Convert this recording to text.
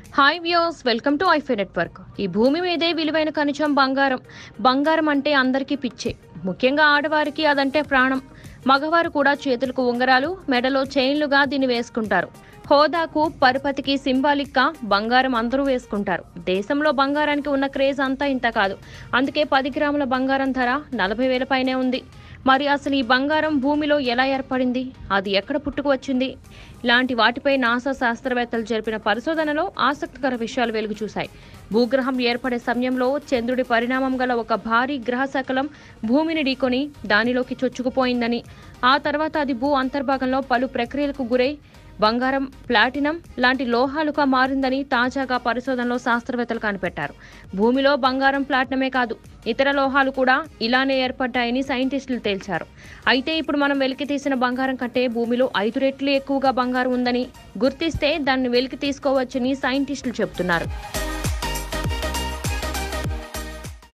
hi views welcome to ఐఫై network ఈ భూమి మీదే విలువైన ఖనిజం బంగారం బంగారం అంటే అందరికీ పిచ్చే ముఖ్యంగా ఆడవారికి అదంటే ప్రాణం మగవారు కూడా చేతులకు ఉంగరాలు మెడలో చైన్లుగా దీన్ని వేసుకుంటారు హోదాకు పరపతికి సింబాలిక్ గా బంగారం అందరూ వేసుకుంటారు దేశంలో బంగారానికి ఉన్న క్రేజ్ అంతా ఇంత కాదు అందుకే పది గ్రాముల బంగారం ధర నలభై వేల పైనే ఉంది మరి అసలు ఈ బంగారం భూమిలో ఎలా ఏర్పడింది అది ఎక్కడ పుట్టుకు వచ్చింది ఇలాంటి వాటిపై నాసా శాస్త్రవేత్తలు జరిపిన పరిశోధనలో ఆసక్తికర విషయాలు వెలుగు చూశాయి భూగ్రహం ఏర్పడే సమయంలో చంద్రుడి పరిణామం గల ఒక భారీ గ్రహ శకలం భూమిని ఢీకొని దానిలోకి చొచ్చుకుపోయిందని ఆ తర్వాత అది భూ అంతర్భాగంలో పలు ప్రక్రియలకు గురై బంగారం ప్లాటినం లాంటి లోహాలుగా మారిందని తాజాగా పరిశోధనలో శాస్త్రవేత్తలు కనిపెట్టారు భూమిలో బంగారం ప్లాటినమే కాదు ఇతర లోహాలు కూడా ఇలానే ఏర్పడ్డాయని సైంటిస్టులు తేల్చారు అయితే ఇప్పుడు మనం వెలికి తీసిన బంగారం కంటే భూమిలో ఐదు రెట్లు ఎక్కువగా బంగారం ఉందని గుర్తిస్తే దాన్ని వెలికి తీసుకోవచ్చని సైంటిస్టులు చెబుతున్నారు